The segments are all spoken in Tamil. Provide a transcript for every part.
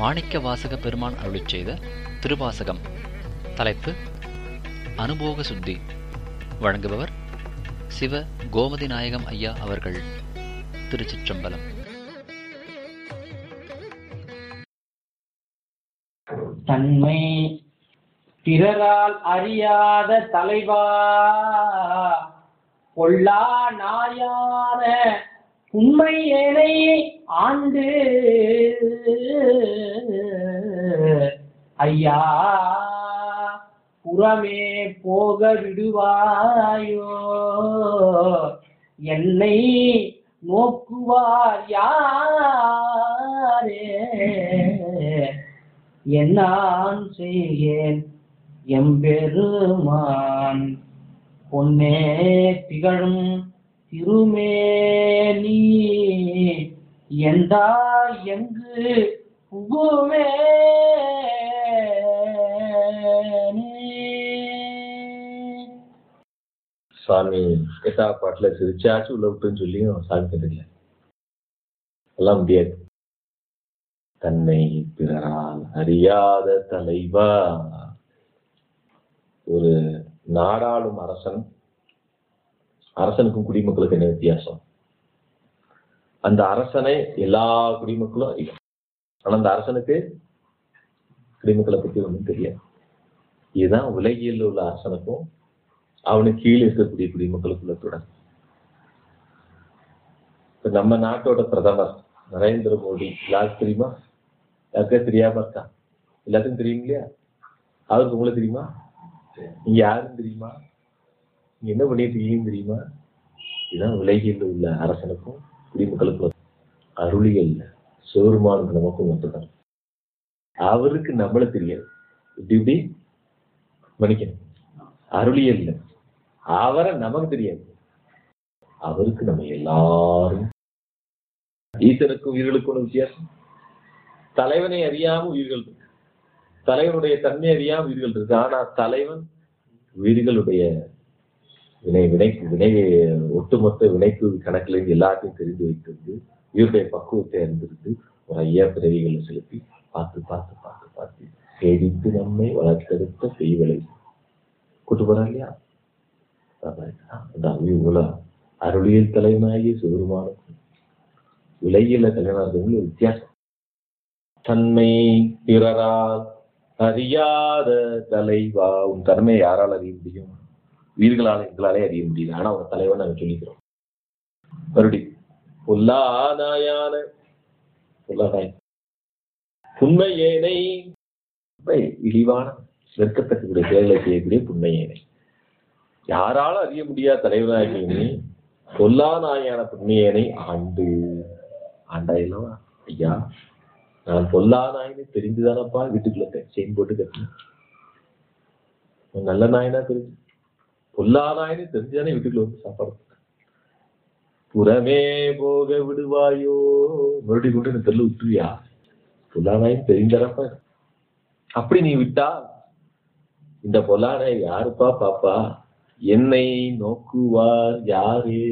மாணிக்க வாசக பெருமான் அருளிச் செய்த திருவாசகம் தலைப்பு அனுபோக சுத்தி வழங்குபவர் சிவ கோமதி நாயகம் ஐயா அவர்கள் திருச்சிற்றம்பலம் தன்மை பிறரால் அறியாத தலைவா பொல்லா நாயான உண்மை ஏனை ஆண்டு ஐயா புறமே போக விடுவாயோ என்னை நோக்குவார் யாரே என்னான் செய்கேன் எம்பெருமான் பொன்னே திகழும் திருமேனி எந்தா எங்கு புகுவே சாமி எட்டா பாட்டுல சிரிச்சாச்சும் உள்ள விட்டுன்னு சொல்லியும் சாமி கண்டுக்கல எல்லாம் முடியாது தன்னை பிறரால் அறியாத தலைவா ஒரு நாடாளும் அரசன் அரசனுக்கும் குடிமக்களுக்கு என்ன வித்தியாசம் அந்த அரசனை எல்லா குடிமக்களும் அறியும் ஆனா அந்த அரசனுக்கு குடிமக்களை பத்தி ஒன்றும் தெரியாது இதுதான் உலகியல் உள்ள அரசனுக்கும் அவனுக்கு கீழே இருக்கக்கூடிய குடிமக்களுக்குள்ள தொடர் இப்ப நம்ம நாட்டோட பிரதமர் நரேந்திர மோடி எல்லாருக்கும் தெரியுமா யாருக்கே தெரியாம இருக்கா எல்லாத்துக்கும் தெரியும் இல்லையா அவருக்கு உங்களுக்கு தெரியுமா நீங்க யாருன்னு தெரியுமா நீங்க என்ன பண்ணிட்டு இருக்கீங்கன்னு தெரியுமா இதுதான் உலகில் உள்ள அரசனுக்கும் குடிமக்களுக்கும் அருளியல் சிவருமானுக்கு நமக்கும் மட்டும்தான் அவருக்கு நம்மள தெரியாது இப்படி இப்படி மன்னிக்கணும் அருளியல் அவரை நமக்கு தெரியாது அவருக்கு நம்ம எல்லாரும் ஈசனுக்கும் உயிர்களுக்கும் ஒரு வித்தியாசம் தலைவனை அறியாம உயிர்கள் இருக்கு தலைவனுடைய தன்மை அறியாம உயிர்கள் இருக்கு ஆனா தலைவன் உயிர்களுடைய வினை வினை வினை ஒட்டுமொத்த வினைப்பு கணக்குல இருந்து எல்லாத்தையும் தெரிந்து வைத்திருந்து உயிருடைய பக்குவத்தை அறிந்திருந்து ஒரு ஐயா பிறவிகளை செலுத்தி பார்த்து பார்த்து பார்த்து பார்த்து சேதித்து நம்மை வளர்த்தெடுத்த செய்வலை கூட்டு போறா இல்லையா அந்த இவ்வளவு அருளியல் தலைவனாகிய சிவருமானுக்கும் உலகில தலைவனாகிறவங்களும் வித்தியாசம் தன்மை பிறரால் அறியாத தலைவா உன் தன்மையை யாரால் அறிய முடியும் உயிர்களால் எங்களாலே அறிய முடியல ஆனா உன் தலைவன் நாங்க சொல்லிக்கிறோம் மறுபடி பொல்லாதாயான பொல்லாதாய் புண்மை ஏனை இழிவான வெட்கத்தக்கக்கூடிய செயல்களை செய்யக்கூடிய புண்மை ஏனை யாரால அறிய முடியாத தலைவனாகிய நீ பொல்லாநாயான புண்ணியனை ஆண்டு ஆண்டாயில்லவா ஐயா நான் பொல்லா நாயின்னு தெரிஞ்சுதானப்பா வீட்டுக்குள்ள செயின் போட்டு கட்டினேன் நல்ல நாயினா தெரிஞ்சு பொல்லா நாயின்னு தெரிஞ்சுதானே வீட்டுக்குள்ள வந்து சாப்பாடு புறமே போக விடுவாயோ மறுபடியும் கொண்டு எனக்கு தெருல விட்டுருவியா பொல்லா நாயின்னு தெரிஞ்சறப்ப அப்படி நீ விட்டா இந்த பொல்லா நாய் யாருப்பா பாப்பா என்னை நோக்குவார் யாரே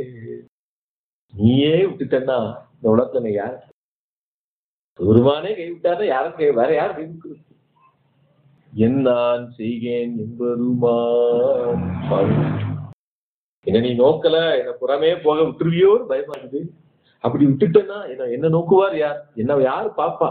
நீயே விட்டுட்டன்னா இந்த உலகத்துல யார் ஒருமானே கைவிட்டாரு யாரும் கை வேற யார் கைவிட்டு என் நான் செய்கேன் என்பதுமான் என்ன நீ நோக்கல என்ன புறமே போக விட்டுருவியோன்னு பயமாக்குது அப்படி விட்டுட்டேன்னா என்ன என்ன நோக்குவார் யார் என்ன யாரு பாப்பா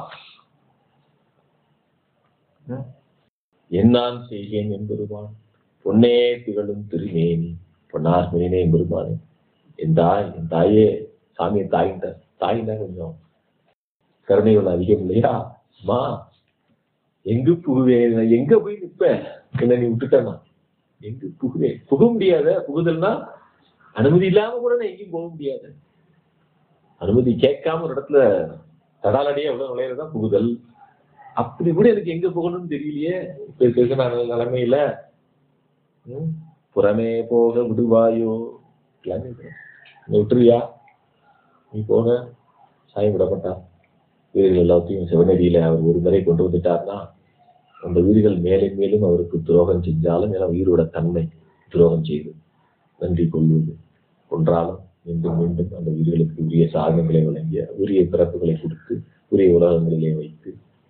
என் நான் செய்கேன் என்பதுமான் பொன்னே திகழும் திருமேனி பொன்னார் மேனே பெருமானே என் தாய் என் தாயே சாமியை தாயிட்ட தாயின்னா கொஞ்சம் கருணைகள் அதிகம் இல்லையா மா எங்கு புகுவேன் எங்க போய் நிப்பேன் என்ன நீ விட்டுட்டனா எங்கு புகுவேன் புக முடியாத புகுதல்னா அனுமதி இல்லாம கூட நான் எங்கேயும் போக முடியாது அனுமதி கேட்காம ஒரு இடத்துல தடாலடியா எவ்வளவு நுழையிறதா புகுதல் அப்படி கூட எனக்கு எங்க போகணும்னு தெரியலையே இப்ப இருக்க நான் நிலைமையில புறமே போக விடுவாயோ நீ விட்டுருவியா நீ போக சாயம் விடப்பட்டா வீரர்கள் எல்லாத்தையும் சிவநெறியில அவர் ஒரு முறை கொண்டு வந்துட்டார்னா அந்த உயிர்கள் மேலும் மேலும் அவருக்கு துரோகம் செஞ்சாலும் ஏன்னா உயிரோட தன்மை துரோகம் செய்து நன்றி கொள்வது கொன்றாலும் மீண்டும் மீண்டும் அந்த உயிர்களுக்கு உரிய சாதனங்களை வழங்கிய உரிய பிறப்புகளை கொடுத்து உரிய உலகங்களிலே வைத்து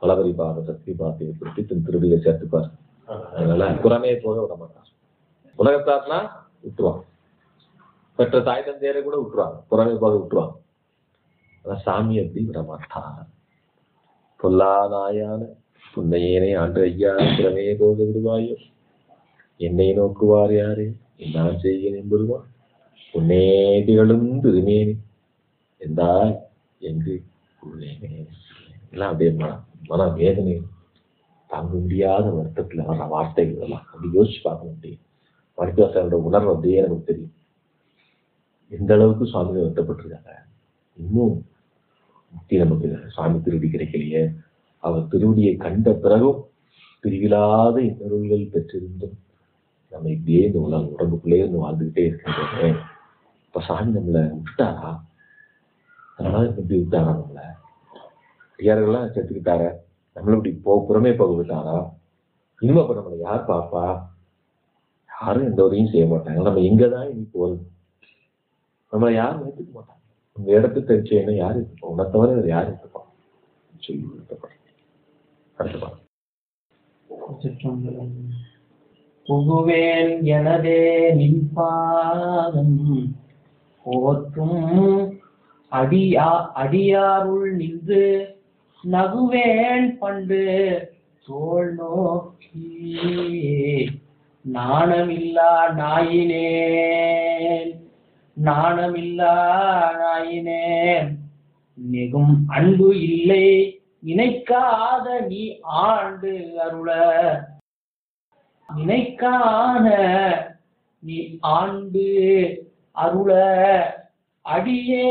பலவரி பாத சக்தி பாத்தை ஏற்படுத்தி தன் திருடியை சேர்த்துப்பார் அதனால புறமே போக விட மாட்டார் உலகத்தார்னா விட்டுருவான் பெற்ற தாய் தந்தையரை கூட விட்டுருவாங்க புறமே போக விட்டுருவாங்க ஆனா சாமி அப்படி விட மாட்டார் பொல்லாதாயான புன்னையேனை ஆண்டு ஐயா புறமே போக விடுவாயோ என்னை நோக்குவார் யாரு நான் செய்கிறேன் என்பதுவான் உன்னேதிகளும் திருமேனி எந்தாய் எங்கு உள்ளேனே எல்லாம் அப்படியே மன மன வேதனை தாங்க முடியாத வருத்தத்துல வர வார்த்தைகள் எல்லாம் அப்படி யோசிச்சு பார்க்க முடியும் மருத்துவசாரோட உணர்வு அப்படியே நமக்கு தெரியும் எந்த அளவுக்கு சுவாமி வருத்தப்பட்டிருக்காங்க இன்னும் முக்தி நமக்கு சுவாமி திருடி கிடைக்கலையே அவர் திருவடியை கண்ட பிறகும் பிரிவிலாத இன்னொருள்கள் பெற்றிருந்தும் நம்ம இப்படியே இந்த உலக உடம்புக்குள்ளே இருந்து வாழ்ந்துகிட்டே இருக்கின்றோமே இப்ப சாமி நம்மளை விட்டாரா அதனால இப்படி விட்டாரா நம்மளை அடியார்கள்லாம் செத்துக்கிட்டார நம்மள இப்படி போ புறமே போக விட்டாரா இனிமே அப்ப நம்மளை யார் பாப்பா யாரும் எந்த உதவியும் செய்ய மாட்டாங்க நம்ம எங்கதான் இனி போறது நம்மளை யாரும் ஏத்துக்க மாட்டாங்க உங்க இடத்து தெரிச்சேன்னு யார் இருப்பா உன்னை தவிர வேற யார் இருப்பா சொல்லி வருத்தப்படுறேன் அடுத்த பாடம். சிற்றம்பலம். புகுவேன் எனதே நின்பாதம் போற்றும் அடியா அடியாருள் நின்று நகுவேன் பண்டு தோள் நோக்கி நாணமில்லா நாயினேன் நாணமில்லா நாயினேன் மிகும் அன்பு இல்லை நினைக்காத நீ ஆண்டு அருள நினைக்கான நீ ஆண்டு அருள அடியே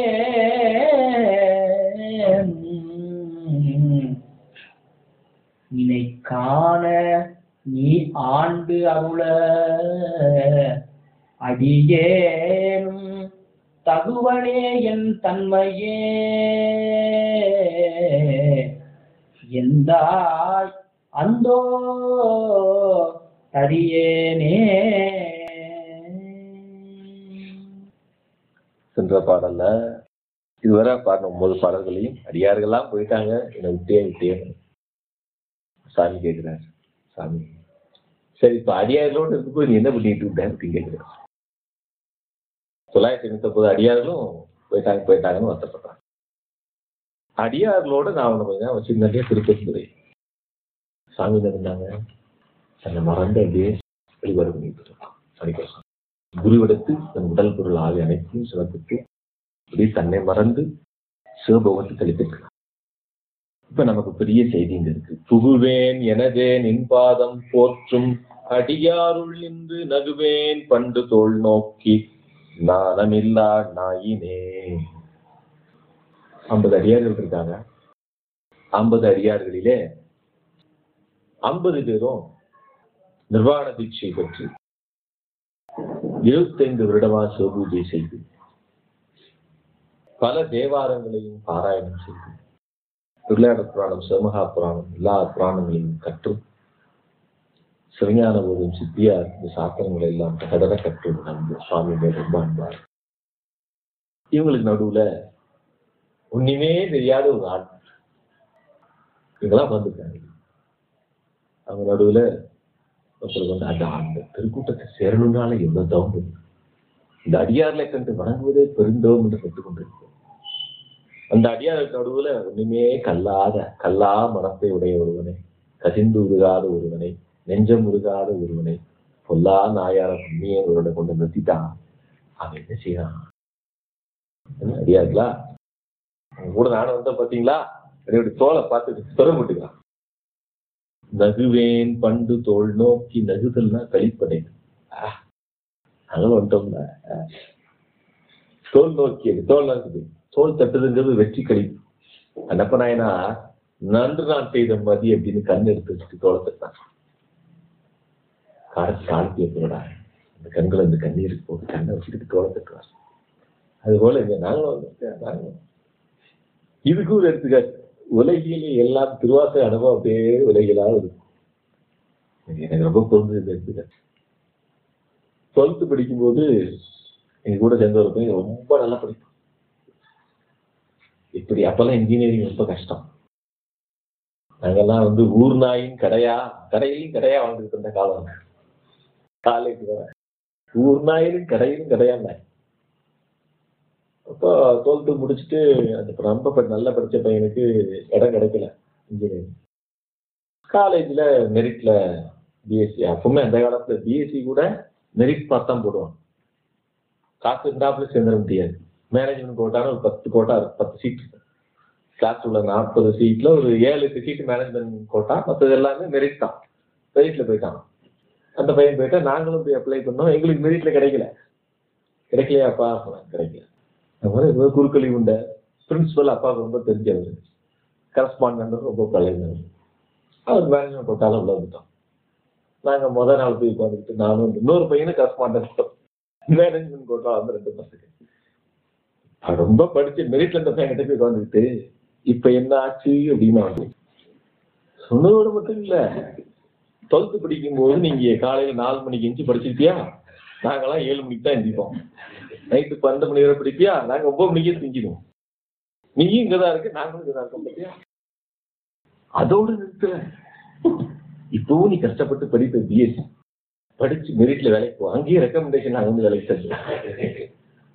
நினைக்கான நீ ஆண்டு அருள அடியேனும் தகுவனே என் தன்மையே எந்தாய் அந்தோ தரியேனே சென்ற பாடல்ல இதுவரை பாடின ஒன்பது பாடல்களையும் அடியார்கள்லாம் போயிட்டாங்க என்னை விட்டே விட்டே சாமி கேட்கிறார் சாமி சரி இப்ப அடியார்களோடு இருக்கும்போது நீ என்ன பண்ணிட்டு இருந்த அப்படின்னு கேட்கிறார் தொள்ளாயிரத்தி எண்ணூத்தி ஒன்பது அடியார்களும் போயிட்டாங்க போயிட்டாங்கன்னு வருத்தப்படுறாங்க அடியார்களோட நான் ஒண்ணு கொஞ்சம் வச்சிருந்தே திருப்பதி சாமி என்ன பண்ணாங்க தன்னை மறந்து அப்படியே வழிபாடு பண்ணிட்டு இருக்கான் சனிக்கோசம் குருவிடத்து தன் உடல் பொருள் ஆவி அனைத்தையும் சிவத்துக்கு அப்படி தன்னை மறந்து சிவபோகத்துக்கு அளித்திருக்கிறார் இப்ப நமக்கு பெரிய செய்தி இங்க இருக்கு புகுவேன் எனதே நின்பாதம் போற்றும் அடியாருள் நின்று நகுவேன் பண்டு தோள் நோக்கி நாணமில்லா நாயினே ஐம்பது அடியார்கள் இருக்காங்க ஐம்பது அடியார்களிலே ஐம்பது பேரும் நிர்வாண தீட்சை பெற்று இருபத்தைந்து வருடமா சிவபூஜை செய்து பல தேவாரங்களையும் பாராயணம் செய்து திருவிளையாட புராணம் சிவமகா புராணம் எல்லா புராணங்களையும் கற்றும் சிவஞான போதும் சித்தியார் இந்த சாஸ்திரங்களை எல்லாம் கடற கற்று நம்ப சுவாமி மேல் ரொம்ப அன்பார் இவங்களுக்கு நடுவுல ஒண்ணுமே தெரியாத ஒரு ஆள் இவங்கெல்லாம் வந்துருக்காங்க அவங்க நடுவுல ஒருத்தர் வந்து அந்த அந்த திருக்கூட்டத்தை சேரணும்னால எவ்வளவு தவம் இருக்கு. இந்த அடியார்களை கண்டு வணங்குவதே பெருந்தவம் என்று கற்றுக் கொண்டிருக்கிறோம் அந்த அடியாருக்கு நடுவுல ஒண்ணுமே கல்லாத கல்லா மனத்தை உடைய ஒருவனை கசிந்து உருகாத ஒருவனை நெஞ்சம் உருகாத ஒருவனை பொல்லா நாயார புண்ணிய ஒருவனை கொண்டு நிறுத்திட்டான் அவன் என்ன செய்யறான் என்ன அடியார்களா அவங்க கூட நானும் வந்த பாத்தீங்களா என்னுடைய தோலை பார்த்து துறமுட்டுக்கிறான் நகுவேன் பண்டு தோல் நோக்கி நகுதல்னா கழிப்படை நாங்களும் வந்துட்டோம்ல ஆ. தோல் நோக்கியது தோல் இருக்குது தோல் தட்டுதுங்கிறது வெற்றி கழிப்பு அன்னப்ப நாயனா நன்று நான் செய்த மதி அப்படின்னு கண் எடுத்து வச்சுட்டு தோலை தட்டான் காலத்து காலத்து எப்படா அந்த கண்கள் அந்த கண்ணீருக்கு போட்டு கண்ணை வச்சுக்கிட்டு தோலை தட்டுவார் அது போல இங்க நாங்களும் வந்துட்டேன் நாங்களும் இதுக்கு ஒரு எடுத்துக்காட்டு உலகிலே எல்லாம் திருவாசை அனுபவம் அப்படியே உலகிலாக இருக்கும் இது எனக்கு ரொம்ப பொருந்தது இந்த எடுத்துக்காட்டு டுவெல்த்து படிக்கும்போது எங்க கூட சேர்ந்த ஒரு பையன் ரொம்ப நல்லா படிப்பான் இப்படி அப்பெல்லாம் இன்ஜினியரிங் ரொம்ப கஷ்டம் நாங்கெல்லாம் வந்து ஊர் நாயின் கடையா கடையிலும் கடையா வாழ்ந்துட்டு இருந்த காலம் காலேஜ் வர ஊர் நாயிலும் கடையிலும் கடையா நாய் அப்போ டுவெல்த்து முடிச்சுட்டு அந்த ரொம்ப ப- நல்லா படிச்ச பையனுக்கு இடம் கிடைக்கல இன்ஜினியரிங் காலேஜில் மெரிட்ல பிஎஸ்சி அப்பவுமே அந்த காலத்துல பிஎஸ்சி கூட மெரிட் பார்த்து தான் போடுவான் காசு இருந்தாப்புல சேர்ந்துட முடியாது மேனேஜ்மெண்ட் கோட்டான ஒரு பத்து கோட்டா இருக்கு பத்து சீட் கிளாஸ் உள்ள நாற்பது சீட்ல ஒரு ஏழு எட்டு சீட் மேனேஜ்மெண்ட் கோட்டா மற்றது எல்லாமே மெரிட் தான் மெரிட்ல போயிட்டான் அந்த பையன் போயிட்டா நாங்களும் போய் அப்ளை பண்ணோம் எங்களுக்கு மெரிட்ல கிடைக்கல கிடைக்கலையாப்பா சொன்னாங்க, கிடைக்கல அந்த மாதிரி ஏதோ குறுக்களி உண்ட பிரின்சிபல் அப்பாவுக்கு ரொம்ப தெரிஞ்சவர் கரஸ்பாண்டன்ட் ரொம்ப பழையவர் அவர் மேனேஜ்மெண்ட் கோட்டால உள்ள வந்துட்டோம் நாங்க முத நாள் போய் உட்காந்துக்கிட்டு நானும் இன்னொரு பையனும் கரஸ்பாண்டன்ட் மேனேஜ்மெண்ட் கோட்டா வந்து ரெண்டு பசங்க அவன் ரொம்ப படிச்சு மெரிட்ல இருந்த பையன் கிட்ட போய் உட்காந்துக்கிட்டு இப்ப என்ன ஆச்சு அப்படின்னு வந்து சொன்னதோட மட்டும் இல்ல டுவெல்த் படிக்கும் போது நீங்க காலையில நாலு மணிக்கு எஞ்சி படிச்சிருப்பியா நாங்கெல்லாம் ஏழு மணிக்கு தான் எந்திரிப்போம் நைட்டு பன்னெண்டு மணி வரை படிப்பியா நாங்க ஒன்பது மணிக்கே செஞ்சிடுவோம் நீயும் இங்கதான் இருக்கு நாங்களும் இங்கதான் இருக்கோம் பாத்தியா அதோடு நிறுத்தல இப்பவும் நீ கஷ்டப்பட்டு படிப்ப பிஎஸ்சி படிச்சு மெரிட்ல வேலைக்கு போ அங்கேயே ரெக்கமெண்டேஷன் நாங்க வந்து வேலைக்கு செஞ்சோம்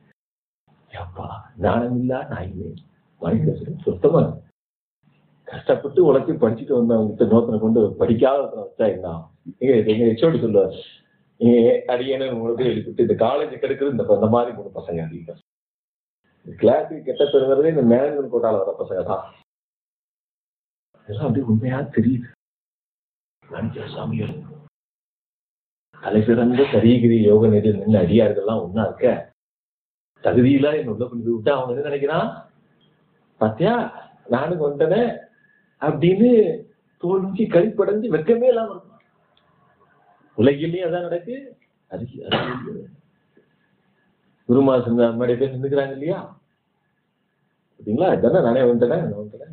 அப்பா ஞானம் இல்லா நாயுமே மனித சுத்தமா இருக்கு. கஷ்டப்பட்டு உழைச்சி படிச்சுட்டு வந்தவங்க நோத்தனை கொண்டு படிக்காத ஒருத்தனை வச்சா என்ன ஆகும்? எங்க எங்க ஹெச்ஓடி சொல்லுவார் நீங்க அடியேன்னு உங்களுக்கு எழுதிட்டு இந்த காலேஜ் கெடுக்கிறது இந்த இந்த மாதிரி மூணு பசங்க அதிகம் கிளாஸுக்கு கெட்ட பேர் வர்றதே இந்த மேனேஜ்மெண்ட் கோட்டால வர பசங்க தான் இதெல்லாம் அப்படியே உண்மையா தெரியுது மனித சாமியார் தலை சிறந்த சரியகிரி யோக நெறியில் நின்று அடியார்கள்லாம் ஒண்ணா இருக்க தகுதியில என்ன உள்ள கொண்டு போய் விட்டா அவன் என்ன நினைக்கிறான் பாத்தியா நானும் வந்தனே அப்படின்னு தோல்வி கழிப்படைஞ்சு வெக்கமே இல்லாம இருக்கான் உலகிலேயே அதான் நடக்கு அது அது குருமாசன் முன்னாடி பேர் நின்றுக்கிறாங்க இல்லையா பார்த்தீங்களா இதானே நானே வந்துட்டேன் நான் வந்துட்டேன்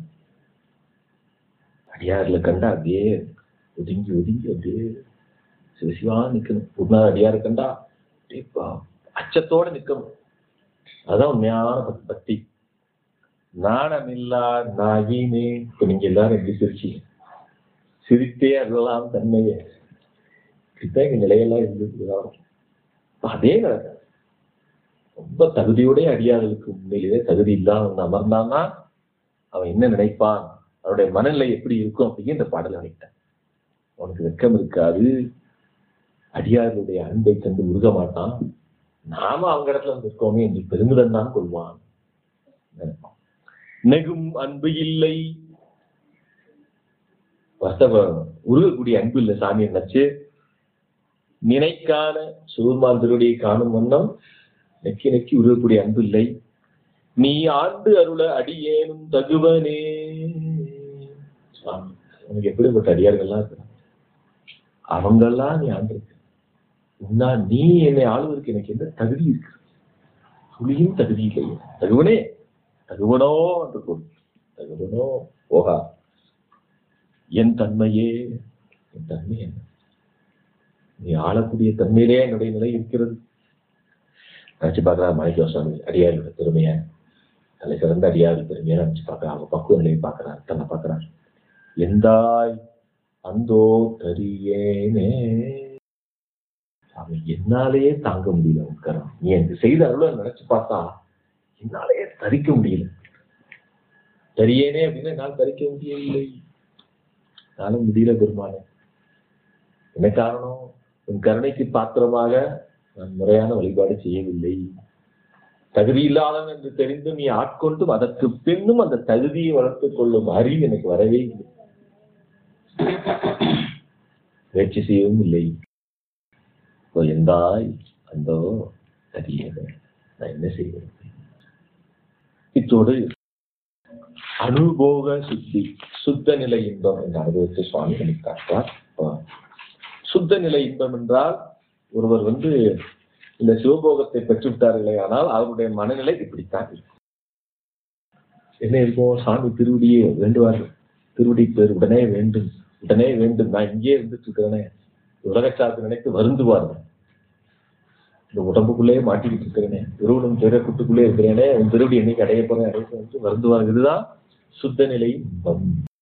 அடியார்ல கண்டா அப்படியே ஒதுங்கி ஒதுங்கி அப்படியே சிவசிவா நிக்கணும் ஒரு அடியார் கண்டா அப்படியே ப- அச்சத்தோட நிக்கணும் அதான் உண்மையான பக்தி- பக்தி நாணமில்லா நாயினே இப்ப நீங்க எல்லாரும் எப்படி சிரிச்சீங்க சிரித்தே அருளலாம் தன்மையே இப்படித்தான் எங்க நிலையெல்லாம் இருந்தது அதே நடக்காது ரொம்ப தகுதியோடய அடியார்களுக்கு உண்மையிலேயே தகுதி இல்லாம அமர்ந்தான்னா அவன் என்ன நினைப்பான் அவனுடைய மனநிலை எப்படி இருக்கும் அப்படின்னு இந்த பாடலை நினைத்தேன் அவனுக்கு வெக்கம் இருக்காது அடியார்களுடைய அன்பை கண்டு உருக மாட்டான் நாம அவங்க இடத்துல வந்து இருக்கோமே என்று பெருமிதம் தான் கொள்வான் நினைப்பான். நெகும் அன்பு இல்லை வசவ உருகக்கூடிய அன்பு இல்லை சாமி நினைச்சு நினைக்கான சூர்மான் திருடியை காணும் வண்ணம் நெக்கி நெக்கி உருகக்கூடிய அன்பு இல்லை நீ ஆண்டு அருள அடியேனும் தகுவனே சுவாமி உனக்கு எப்படிப்பட்ட அடியார்கள்லாம் இருக்கிறாங்க அவங்கெல்லாம் நீ ஆண்டிருக்க உன்னா நீ என்னை ஆளுவதற்கு எனக்கு என்ன தகுதி இருக்கு துளியும் தகுதி இல்லை தகுவனே தகுவனோ என்று கூறு தகுவனோ போகா என் தன்மையே என் தன்மை என்ன நீ ஆளக்கூடிய தன்மையிலே என்னுடைய நிலை இருக்கிறது நினைச்சு பார்க்கலாம் மாணிக்க சுவாமி அடியாரோட பெருமையை தலை சிறந்த அடியார் பெருமையை நினைச்சு பார்க்கலாம் அவங்க பக்குவ நிலையை பார்க்கறார் தன்னை பார்க்கறார் எந்தாய் அந்தோ தரியேனே சாமி என்னாலேயே தாங்க முடியல உட்காரம் நீ எனக்கு செய்த அருளை நினைச்சு பார்த்தா என்னாலேயே தரிக்க முடியல தரியேனே அப்படின்னு என்னால் தரிக்க முடியவில்லை நானும் முடியல பெருமானே என்ன காரணம் உன் கருணைக்கு பாத்திரமாக நான் முறையான வழிபாடு செய்யவில்லை தகுதி இல்லாதவன் என்று தெரிந்து நீ ஆட்கொண்டும் அதற்கு பின்னும் அந்த தகுதியை வளர்த்துக் கொள்ளும் அறிவு எனக்கு வரவே இல்லை முயற்சி செய்யவும் இல்லை இப்போ எந்தாய் அந்தோ தெரியல நான் என்ன செய்வேன் இத்தோடு அனுபோக சுத்தி சுத்த நிலை இன்பம் என்ற அனுபவத்தை சுவாமி எனக்கு காட்டுறார் அப்ப சுத்த நிலை இன்பம் என்றால் ஒருவர் வந்து இந்த சிவபோகத்தை பெற்றுவிட்டார்களே ஆனால் அவருடைய மனநிலை இப்படித்தான் இருக்கும் என்ன இருக்கும் சாமி திருவடியே வேண்டுவார்கள் திருவடி பேர் உடனே வேண்டும் உடனே வேண்டும் நான் இங்கே இருந்துட்டு இருக்கிறேனே உலகச்சார்பு நினைத்து வருந்துவார்கள் இந்த உடம்புக்குள்ளேயே மாட்டிக்கிட்டு இருக்கிறேனே திருவடும் பிற குட்டுக்குள்ளே இருக்கிறேனே உன் திருவடி என்னைக்கு அடைய போறேன் அடைய போறேன் வருந்துவார்கள் இதுதான் சுத்த நிலை இன்பம்